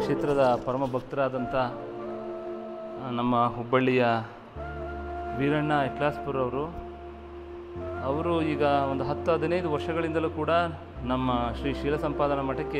ಕ್ಷೇತ್ರದ ಪರಮ ಭಕ್ತರಾದಂಥ ಆ, ನಮ್ಮ ಹುಬ್ಬಳ್ಳಿಯ ವೀರಣ್ಣ ಇಕ್ಲಾಸ್ಪುರ್ ಅವರು ಅವರು ಈಗ ಒಂದು ಹತ್ತು ಹದಿನೈದು ವರ್ಷಗಳಿಂದಲೂ ಕೂಡ ನಮ್ಮ ಶ್ರೀ ಶೀಲ ಸಂಪಾದನಾ ಮಠಕ್ಕೆ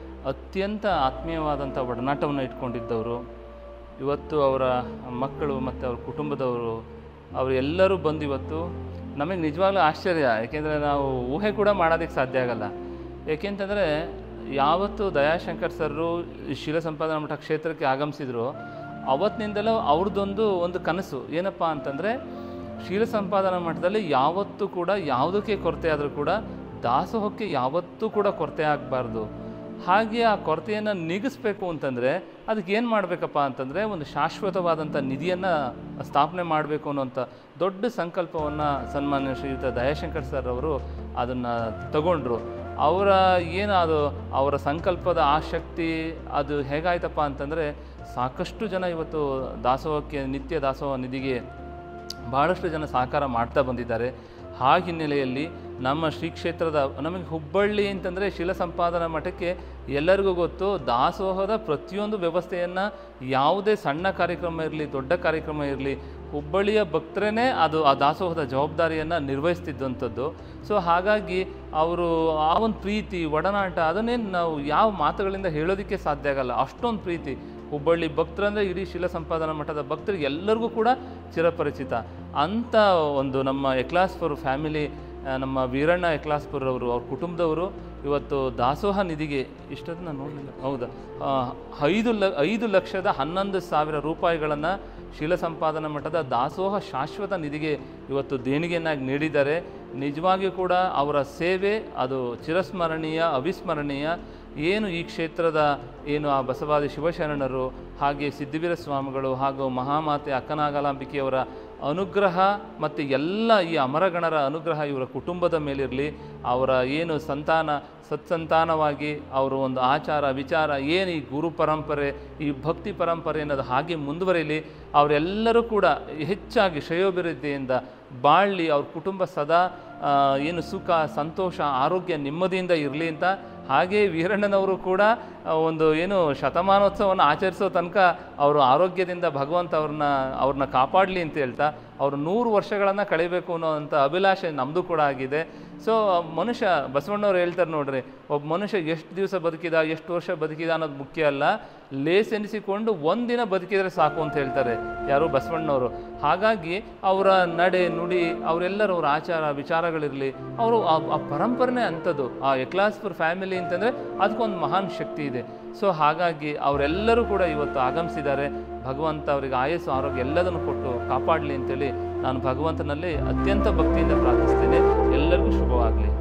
ಅತ್ಯಂತ ಆತ್ಮೀಯವಾದಂಥ ಒಡನಾಟವನ್ನು ಇಟ್ಕೊಂಡಿದ್ದವರು ಇವತ್ತು ಅವರ ಮಕ್ಕಳು ಮತ್ತು ಅವ್ರ ಕುಟುಂಬದವರು ಅವರು ಎಲ್ಲರೂ ಬಂದು ಇವತ್ತು ನಮಗೆ ನಿಜವಾಗ್ಲೂ ಆಶ್ಚರ್ಯ ಏಕೆಂದರೆ ನಾವು ಊಹೆ ಕೂಡ ಮಾಡೋದಕ್ಕೆ ಸಾಧ್ಯ ಆಗಲ್ಲ ಏಕೆಂತಂದರೆ ಯಾವತ್ತು ದಯಾಶಂಕರ್ ಸರ್ರು ಈ ಶೀಲ ಸಂಪಾದನಾ ಮಠ ಕ್ಷೇತ್ರಕ್ಕೆ ಆಗಮಿಸಿದ್ರು ಅವತ್ತಿನಿಂದಲೂ ಅವ್ರದ್ದೊಂದು ಒಂದು ಕನಸು ಏನಪ್ಪ ಅಂತಂದರೆ ಶೀಲ ಸಂಪಾದನಾ ಮಠದಲ್ಲಿ ಯಾವತ್ತೂ ಕೂಡ ಯಾವುದಕ್ಕೆ ಕೊರತೆ ಆದರೂ ಕೂಡ ದಾಸೋಹಕ್ಕೆ ಯಾವತ್ತೂ ಕೂಡ ಕೊರತೆ ಆಗಬಾರ್ದು ಹಾಗೆ ಆ ಕೊರತೆಯನ್ನು ನೀಗಿಸ್ಬೇಕು ಅಂತಂದರೆ ಅದಕ್ಕೆ ಏನು ಮಾಡಬೇಕಪ್ಪ ಅಂತಂದರೆ ಒಂದು ಶಾಶ್ವತವಾದಂಥ ನಿಧಿಯನ್ನು ಸ್ಥಾಪನೆ ಮಾಡಬೇಕು ಅನ್ನೋಂಥ ದೊಡ್ಡ ಸಂಕಲ್ಪವನ್ನು ಸನ್ಮಾನ್ಯ ಶ್ರೀಯುತ ದಯಾಶಂಕರ್ ಸರ್ ಅವರು ಅದನ್ನು ತಗೊಂಡ್ರು ಅವರ ಏನು ಅದು ಅವರ ಸಂಕಲ್ಪದ ಆ ಶಕ್ತಿ ಅದು ಹೇಗಾಯ್ತಪ್ಪ ಅಂತಂದರೆ ಸಾಕಷ್ಟು ಜನ ಇವತ್ತು ದಾಸೋಹಕ್ಕೆ ನಿತ್ಯ ದಾಸೋಹ ನಿಧಿಗೆ ಭಾಳಷ್ಟು ಜನ ಸಹಕಾರ ಮಾಡ್ತಾ ಬಂದಿದ್ದಾರೆ ಆ ಹಿನ್ನೆಲೆಯಲ್ಲಿ ನಮ್ಮ ಶ್ರೀ ಕ್ಷೇತ್ರದ ನಮಗೆ ಹುಬ್ಬಳ್ಳಿ ಅಂತಂದರೆ ಶಿಲ ಸಂಪಾದನಾ ಮಠಕ್ಕೆ ಎಲ್ಲರಿಗೂ ಗೊತ್ತು ದಾಸೋಹದ ಪ್ರತಿಯೊಂದು ವ್ಯವಸ್ಥೆಯನ್ನು ಯಾವುದೇ ಸಣ್ಣ ಕಾರ್ಯಕ್ರಮ ಇರಲಿ ದೊಡ್ಡ ಕಾರ್ಯಕ್ರಮ ಇರಲಿ ಹುಬ್ಬಳ್ಳಿಯ ಭಕ್ತರೇ ಅದು ಆ ದಾಸೋಹದ ಜವಾಬ್ದಾರಿಯನ್ನು ನಿರ್ವಹಿಸ್ತಿದ್ದಂಥದ್ದು ಸೊ ಹಾಗಾಗಿ ಅವರು ಆ ಒಂದು ಪ್ರೀತಿ ಒಡನಾಟ ಅದನ್ನೇನು ನಾವು ಯಾವ ಮಾತುಗಳಿಂದ ಹೇಳೋದಕ್ಕೆ ಸಾಧ್ಯ ಆಗಲ್ಲ ಅಷ್ಟೊಂದು ಪ್ರೀತಿ ಹುಬ್ಬಳ್ಳಿ ಭಕ್ತರಂದರೆ ಇಡೀ ಶಿಲ ಸಂಪಾದನಾ ಮಠದ ಭಕ್ತರಿಗೆ ಎಲ್ಲರಿಗೂ ಕೂಡ ಚಿರಪರಿಚಿತ ಅಂಥ ಒಂದು ನಮ್ಮ ಎಕ್ಲಾಸ್ಪುರ್ ಫ್ಯಾಮಿಲಿ ಆ, ನಮ್ಮ ವೀರಣ್ಣ ಎಕ್ಲಾಸ್ಪುರ್ ಅವರು ಅವ್ರ ಕುಟುಂಬದವರು ಇವತ್ತು ದಾಸೋಹ ನಿಧಿಗೆ ಇಷ್ಟೊತ್ತು ನಾನು ನೋಡಲಿಲ್ಲ ಹೌದಾ ಆ, ಐದು ಲ ಐದು ಲಕ್ಷದ ಹನ್ನೊಂದು ಸಾವಿರ ರೂಪಾಯಿಗಳನ್ನು ಶೀಲ ಸಂಪಾದನಾ ಮಠದ ದಾಸೋಹ ಶಾಶ್ವತ ನಿಧಿಗೆ ಇವತ್ತು ದೇಣಿಗೆಯನ್ನಾಗಿ ನೀಡಿದ್ದಾರೆ ನಿಜವಾಗಿಯೂ ಕೂಡ ಅವರ ಸೇವೆ ಅದು ಚಿರಸ್ಮರಣೀಯ ಅವಿಸ್ಮರಣೀಯ ಏನು ಈ ಕ್ಷೇತ್ರದ ಏನು ಆ ಬಸವಾದಿ ಶಿವಶರಣರು ಹಾಗೆ ಸಿದ್ಧಿವೀರ ಸ್ವಾಮಿಗಳು ಹಾಗೂ ಮಹಾಮಾತೆ ಅಕ್ಕನಾಗಲಾಂಬಿಕೆಯವರ ಅನುಗ್ರಹ ಮತ್ತು ಎಲ್ಲ ಈ ಅಮರಗಣರ ಅನುಗ್ರಹ ಇವರ ಕುಟುಂಬದ ಮೇಲಿರಲಿ ಅವರ ಏನು ಸಂತಾನ ಸತ್ಸಂತಾನವಾಗಿ ಅವರು ಒಂದು ಆಚಾರ ವಿಚಾರ ಏನು ಈ ಗುರು ಪರಂಪರೆ ಈ ಭಕ್ತಿ ಪರಂಪರೆ ಅನ್ನೋದು ಹಾಗೆ ಮುಂದುವರಿಯಲಿ ಅವರೆಲ್ಲರೂ ಕೂಡ ಹೆಚ್ಚಾಗಿ ಶ್ರೇಯೋಭಿವೃದ್ಧಿಯಿಂದ ಬಾಳಲಿ ಅವ್ರ ಕುಟುಂಬ ಸದಾ ಆ, ಏನು ಸುಖ ಸಂತೋಷ ಆರೋಗ್ಯ ನೆಮ್ಮದಿಯಿಂದ ಇರಲಿ ಅಂತ ಹಾಗೆ ವೀರಣ್ಣನವರು ಕೂಡ ಆ, ಒಂದು ಏನು ಶತಮಾನೋತ್ಸವವನ್ನು ಆಚರಿಸೋ ತನಕ ಅವರು ಆರೋಗ್ಯದಿಂದ ಭಗವಂತ ಅವ್ರನ್ನ ಅವ್ರನ್ನ ಕಾಪಾಡಲಿ ಅಂತ ಹೇಳ್ತಾ ಅವರು ನೂರು ವರ್ಷಗಳನ್ನು ಕಳಿಬೇಕು ಅನ್ನೋವಂಥ ಅಭಿಲಾಷೆ ನಮ್ಮದು ಕೂಡ ಆಗಿದೆ ಸೊ ಮನುಷ್ಯ ಬಸವಣ್ಣವ್ರು ಹೇಳ್ತಾರೆ ನೋಡ್ರಿ ಒಬ್ಬ ಮನುಷ್ಯ ಎಷ್ಟು ದಿವಸ ಬದುಕಿದ ಎಷ್ಟು ವರ್ಷ ಬದುಕಿದ ಅನ್ನೋದು ಮುಖ್ಯ ಅಲ್ಲ ಲೇಸೆನಿಸಿಕೊಂಡು ಒಂದಿನ ಬದುಕಿದರೆ ಸಾಕು ಅಂತ ಹೇಳ್ತಾರೆ ಯಾರು ಬಸವಣ್ಣವರು ಹಾಗಾಗಿ ಅವರ ನಡೆ ನುಡಿ ಅವರೆಲ್ಲರೂ ಅವರ ಆಚಾರ ವಿಚಾರಗಳಿರಲಿ ಅವರು ಆ ಆ ಪರಂಪರೆನೇ ಅಂಥದ್ದು ಆ ಎಕ್ಲಾಸ್ಪುರ್ ಫ್ಯಾಮಿಲಿ ಅಂತಂದರೆ ಅದಕ್ಕೊಂದು ಮಹಾನ್ ಶಕ್ತಿ ಇದೆ ಸೊ ಹಾಗಾಗಿ ಅವರೆಲ್ಲರೂ ಕೂಡ ಇವತ್ತು ಆಗಮಿಸಿದ್ದಾರೆ ಭಗವಂತ ಅವರಿಗೆ ಆಯಸ್ಸು ಆರೋಗ್ಯ ಎಲ್ಲದನ್ನು ಕೊಟ್ಟು ಕಾಪಾಡಲಿ ಅಂತೇಳಿ ನಾನು ಭಗವಂತನಲ್ಲಿ ಅತ್ಯಂತ ಭಕ್ತಿಯಿಂದ ಪ್ರಾರ್ಥಿಸ್ತೇನೆ ಎಲ್ಲರಿಗೂ ಶುಭವಾಗಲಿ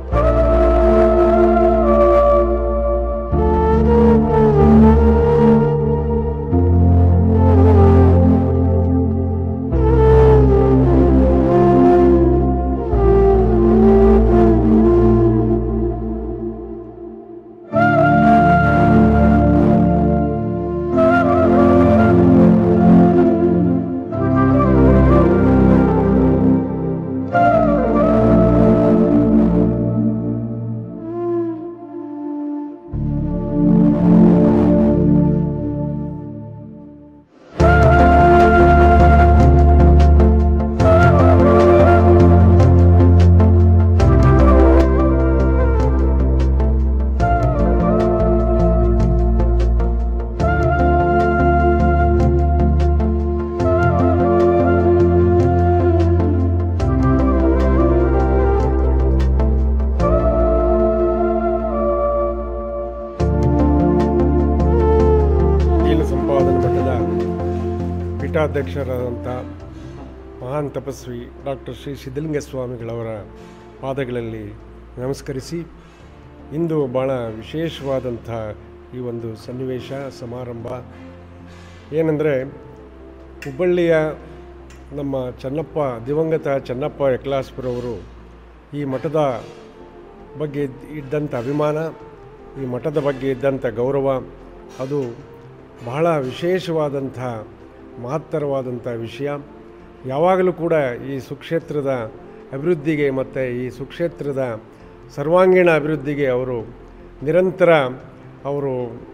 ಶೀಲ ಸಂಪಾದನಾ ಮಠದ ಪೀಠಾಧ್ಯಕ್ಷರಾದಂಥ ಮಹಾನ್ ತಪಸ್ವಿ ಡಾಕ್ಟರ್ ಶ್ರೀ ಸಿದ್ಧಲಿಂಗ ಸ್ವಾಮಿಗಳವರ ಪಾದಗಳಲ್ಲಿ ನಮಸ್ಕರಿಸಿ ಇಂದು ಭಾಳ ವಿಶೇಷವಾದಂಥ ಈ ಒಂದು ಸನ್ನಿವೇಶ ಸಮಾರಂಭ ಏನಂದರೆ ಹುಬ್ಬಳ್ಳಿಯ ನಮ್ಮ ಚನ್ನಪ್ಪ ದಿವಂಗತ ಚನ್ನಪ್ಪ ಎಕ್ಲಾಸ್ಪುರವರು ಈ ಮಠದ ಬಗ್ಗೆ ಇದ್ದಂಥ ಅಭಿಮಾನ ಈ ಮಠದ ಬಗ್ಗೆ ಇದ್ದಂಥ ಗೌರವ ಅದು ಬಹಳ ವಿಶೇಷವಾದಂಥ ಮಹತ್ತರವಾದಂಥ ವಿಷಯ ಯಾವಾಗಲೂ ಕೂಡ ಈ ಸುಕ್ಷೇತ್ರದ ಅಭಿವೃದ್ಧಿಗೆ ಮತ್ತು ಈ ಸುಕ್ಷೇತ್ರದ ಸರ್ವಾಂಗೀಣ ಅಭಿವೃದ್ಧಿಗೆ ಅವರು ನಿರಂತರ ಅವರು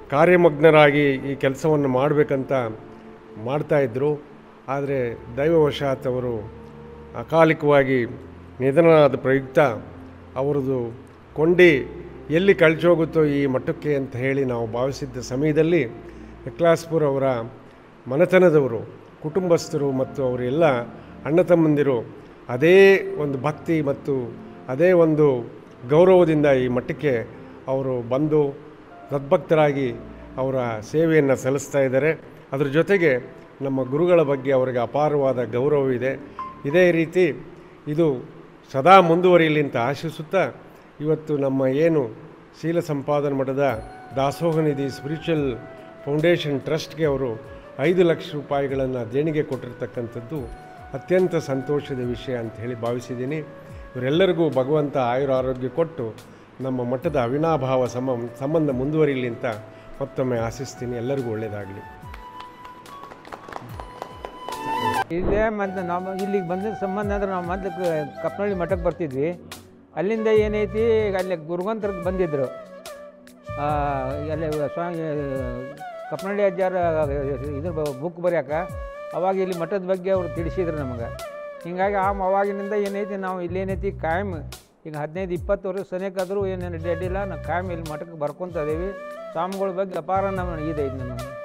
ಕಾರ್ಯಮಗ್ನರಾಗಿ ಈ ಕೆಲಸವನ್ನು ಮಾಡಬೇಕಂತ ಮಾಡ್ತಾಯಿದ್ರು ಆದರೆ ದೈವವಶಾತ್ ಅವರು ಅಕಾಲಿಕವಾಗಿ ನಿಧನರಾದ ಪ್ರಯುಕ್ತ ಅವರದು ಕೊಂಡಿ ಎಲ್ಲಿ ಕಳ್ಚೋಗುತ್ತೋ ಈ ಮಟ್ಟಕ್ಕೆ ಅಂತ ಹೇಳಿ ನಾವು ಭಾವಿಸಿದ್ದ ಸಮಯದಲ್ಲಿ ಎಕ್ಲಾಸ್ಪುರ್ ಅವರ ಮನೆತನದವರು ಕುಟುಂಬಸ್ಥರು ಮತ್ತು ಅವರೆಲ್ಲ ಅಣ್ಣ ತಮ್ಮಂದಿರು ಅದೇ ಒಂದು ಭಕ್ತಿ ಮತ್ತು ಅದೇ ಒಂದು ಗೌರವದಿಂದ ಈ ಮಟ್ಟಕ್ಕೆ ಅವರು ಬಂದು ಸದ್ಭಕ್ತರಾಗಿ ಅವರ ಸೇವೆಯನ್ನು ಸಲ್ಲಿಸ್ತಾ ಇದ್ದಾರೆ ಅದರ ಜೊತೆಗೆ ನಮ್ಮ ಗುರುಗಳ ಬಗ್ಗೆ ಅವರಿಗೆ ಅಪಾರವಾದ ಗೌರವವಿದೆ ಇದೇ ರೀತಿ ಇದು ಸದಾ ಮುಂದುವರಿಯಲಿ ಅಂತ ಆಶಿಸುತ್ತಾ ಇವತ್ತು ನಮ್ಮ ಏನು ಶೀಲ ಸಂಪಾದನ ಮಠದ ದಾಸೋಹ ನಿಧಿ ಸ್ಪಿರಿಚುವಲ್ ಫೌಂಡೇಶನ್ ಟ್ರಸ್ಟ್ಗೆ ಅವರು ಐದು ಲಕ್ಷ ರೂಪಾಯಿಗಳನ್ನು ದೇಣಿಗೆ ಕೊಟ್ಟಿರ್ತಕ್ಕಂಥದ್ದು ಅತ್ಯಂತ ಸಂತೋಷದ ವಿಷಯ ಅಂತ ಹೇಳಿ ಭಾವಿಸಿದ್ದೀನಿ ಇವರೆಲ್ಲರಿಗೂ ಭಗವಂತ ಆಯುರ ಆರೋಗ್ಯ ಕೊಟ್ಟು ನಮ್ಮ ಮಠದ ಅವಿನಾಭಾವ ಸಮ ಸಂಬಂಧ ಮುಂದುವರಿಯಲಿ ಅಂತ ಮತ್ತೊಮ್ಮೆ ಆಶಿಸ್ತೀನಿ ಎಲ್ಲರಿಗೂ ಒಳ್ಳೆಯದಾಗಲಿ ಇಲ್ಲೇ ಮತ್ತು ನಾವು ಇಲ್ಲಿಗೆ ಬಂದಿದ್ದ ಸಂಬಂಧ ಅಂದ್ರೆ ನಾವು ಮೊದಲು ಕಪ್ಪನಹಳ್ಳಿ ಮಠಕ್ಕೆ ಬರ್ತಿದ್ವಿ ಅಲ್ಲಿಂದ ಏನೈತಿ ಈಗ ಅಲ್ಲಿ ಗುರುವಂತರಕ್ಕೆ ಬಂದಿದ್ದರು ಆ, ಅಲ್ಲಿ ಸ್ವಾಮಿ ಕಪ್ಪನಹಳ್ಳಿ ಅಜ್ಜಾರ ಇದ್ರ ಬುಕ್ ಬರ್ಯಾಕ ಅವಾಗ ಇಲ್ಲಿ ಮಠದ ಬಗ್ಗೆ ಅವರು ತಿಳಿಸಿದ್ರು ನಮಗೆ ಹಿಂಗಾಗಿ ಆ ಅವಾಗಿನಿಂದ ಏನೈತಿ ನಾವು ಇಲ್ಲೇನೈತಿ ಕಾಯಂ ಈಗ ಹದಿನೈದು ಇಪ್ಪತ್ತು ವರ್ಷ ಸನೇಕಾದರೂ ಏನೇನು ಡೆಡ್ ಇಲ್ಲ ನಾವು ಕಾಯಂ ಇಲ್ಲಿ ಮಠಕ್ಕೆ ಬರ್ಕೊತ ಇದೀವಿ ಸ್ವಾಮಿಗಳ ಬಗ್ಗೆ ಅಪಾರ ನಮ್ಮ ಇದೈತಿ ನಮಗೆ